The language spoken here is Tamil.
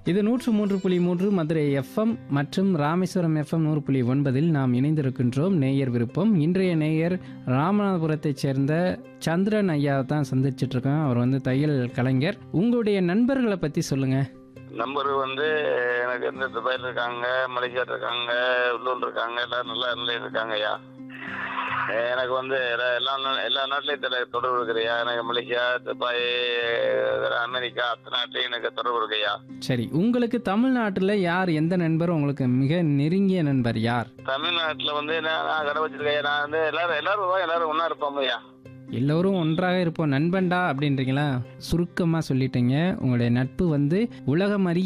இது நூற்று மூன்று புள்ளி மூன்று மதுரை எஃப்எம் மற்றும் ராமேஸ்வரம் எஃப்எம் நூறு புள்ளி ஒன்பதில் நாம் இணைந்திருக்கின்றோம் நேயர் விருப்பம் இன்றைய நேயர் ராமநாதபுரத்தைச் சேர்ந்த சந்திரன் ஐயா தான் சந்திச்சிட்டு இருக்கோம் அவர் வந்து தையல் கலைஞர் உங்களுடைய நண்பர்களை பற்றி சொல்லுங்க நம்பர் வந்து எனக்கு வந்து துபாயில் இருக்காங்க மலேசியா இருக்காங்க உள்ளூர் இருக்காங்க எல்லாம் நல்லா நிலையில் இருக்காங்க ஐயா அஹ் எனக்கு வந்து எல்லா எல்லா நா- எல்லா நாட்டிலையும் தெல- தொடர்பு இருக்குதுயா எனக்கு மலேசியா துபாய் அஹ் அமெரிக்கா அத்தனை நாட்டிலையும் எனக்கு தொடர்பு இருக்குய்யா சரி உங்களுக்கு தமிழ்நாட்டில் யார் எந்த நண்பர் உங்களுக்கு மிக நெருங்கிய நண்பர் யார் தமிழ்நாட்டில் வந்து நான் நான் கடை வச்சிருக்கேன் நான் வந்து எல்லாரும் எல்லாரும் வருவாங்க, எல்லாரும் ஒன்றா இருப்போம் ஐயா எல்லோரும் ஒன்றாக இருப்போம் நண்பன்டா அப்படின்றீங்களா சுருக்கமாக சொல்லிட்டீங்க உங்களுடைய நட்பு வந்து உலகம் அறிய